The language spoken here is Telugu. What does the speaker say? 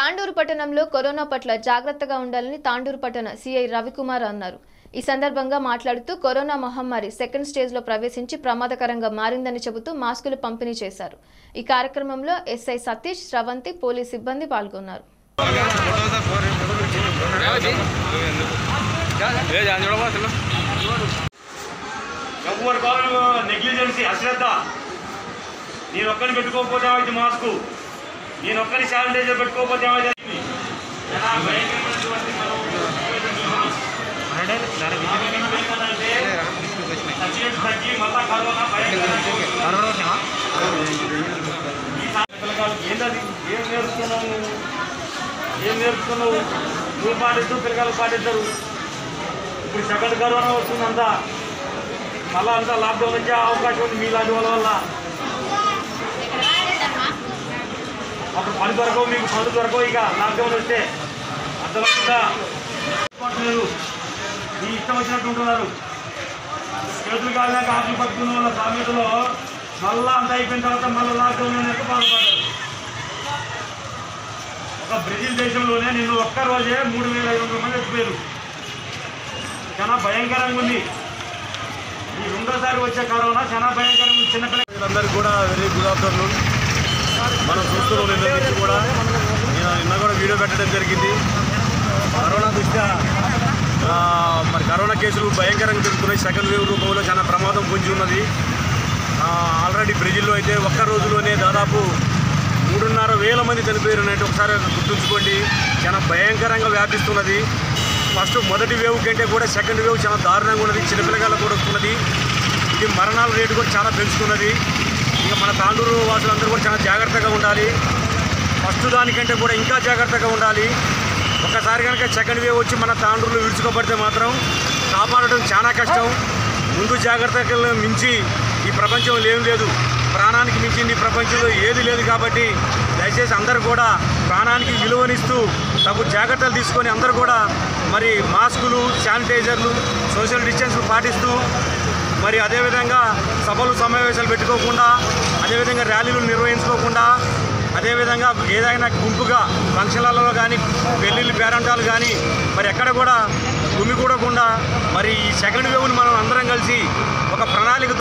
తాండూరు పట్టణంలో కరోనా పట్ల జాగ్రత్తగా ఉండాలని తాండూరు పట్టణ సీఐ రవికుమార్ అన్నారు ఈ సందర్భంగా మాట్లాడుతూ కరోనా మహమ్మారి సెకండ్ స్టేజ్లో ప్రవేశించి ప్రమాదకరంగా మారిందని చెబుతూ మాస్కులు పంపిణీ చేశారు ఈ కార్యక్రమంలో ఎస్ఐ సతీష్ స్రవంతి పోలీస్ సిబ్బంది పాల్గొన్నారు ఎవరి కాలం నెగ్లిజెన్సీ అశ్రద్ధ నేను ఒక్కరిని పెట్టుకోకపోతే ఏమైంది మాస్క్ నేను ఒక్కరి శానిటైజర్ పెట్టుకోకపోతే ఏమైంది ఎలా భయంకరమైనటువంటి ఏంటంటే, చచ్చినట్టు తగ్గి మళ్ళా కరోనా భయంకరంగా ఈ సా- పిల్లకాయలకి ఏంటది ఏం నేర్పుతున్నావు నువ్వు ఏం నేర్పుతున్నావు నువ్వు పాటిస్తూ పిల్లకాయలు పాటిస్తారు ఇప్పుడు సెకండ్ కరోనా వస్తుందంతా మళ్ళా అంతా లాక్డౌన్ వచ్చే అవకాశం ఉంది మీలాంటి వాళ్ళ వల్ల అప్పుడు పని దొరకవు మీకు పనులు దొరకవు ఇక లాక్డౌన్ వస్తే అర్థమవుతుందా లేదు మీ ఇష్టం వచ్చినట్టు ఉంటున్నారు చేతులు కాలినాక ఆటలు పట్టుకున్న వాళ్ళ సామెతలో మళ్ళా అంత అయిపోయిన తర్వాత మళ్ళీ లాక్డౌన్ అనేది బాధపడ్డారు ఒక బ్రెజిల్ దేశంలోనే నిన్ను ఒక్క రోజే మూడు వేల ఐదు వందల మంది చచ్చిపోయారు చాలా భయంకరంగా ఉంది ఈ రెండోసారి వచ్చే కరోనా చాలా భయంకరంగా ఉంది చిన్నపిల్లలు అందరికీ కూడా వెరీ గుడ్ ఆఫ్టర్నూన్ మనం చూస్తున్నాం నిన్న నుంచి కూడా నేను నిన్న కూడా వీడియో పెట్టడం జరిగింది కరోనా దృష్ట్యా ఆ, మరి కరోనా కేసులు భయంకరంగా పెరుగుతున్నాయి సెకండ్ వేవ్ రూపంలో చాలా ప్రమాదం పొంచి ఉన్నది ఆ, ఆల్రెడీ బ్రెజిల్లో అయితే ఒక్క రోజులోనే దాదాపు మూడున్నర వేల మంది చనిపోయారు అనేది ఒకసారి గుర్తుంచుకోండి చాలా భయంకరంగా వ్యాపిస్తున్నది ఫస్ట్ మొదటి వేవ్ కంటే కూడా సెకండ్ వేవ్ చాలా దారుణంగా ఉన్నది చిన్నపిల్లగాళ్ళకు కూడా వస్తున్నది ఇది మరణాల రేటు కూడా చాలా పెంచుతున్నది ఇక మన తాండూరు వాసులందరూ కూడా చాలా జాగ్రత్తగా ఉండాలి ఫస్ట్ దానికంటే కూడా ఇంకా జాగ్రత్తగా ఉండాలి ఒకసారి కనుక సెకండ్ వేవ్ వచ్చి మన తాండూరులో విడుచుకోబడితే మాత్రం కాపాడడం చాలా కష్టం ముందు జాగ్రత్తలు మించి ఈ ప్రపంచంలో ఏం లేదు ప్రాణానికి మించింది ఈ ప్రపంచంలో ఏది లేదు కాబట్టి దయచేసి అందరూ కూడా ప్రాణానికి విలువనిస్తూ తగు జాగ్రత్తలు తీసుకొని అందరూ కూడా మరి మాస్కులు శానిటైజర్లు సోషల్ డిస్టెన్స్ పాటిస్తూ మరి అదేవిధంగా సభలు సమావేశాలు పెట్టుకోకుండా అదేవిధంగా ర్యాలీలు నిర్వహించుకోకుండా అదేవిధంగా ఏదైనా గుంపుగా ఫంక్షన్లలో కానీ పెళ్ళిళ్ళు పేరంటాలు కానీ మరి ఎక్కడ కూడా గుమికూడకుండా మరి ఈ సెకండ్ వేవ్ని మనం అందరం కలిసి ఒక ప్రణాళిక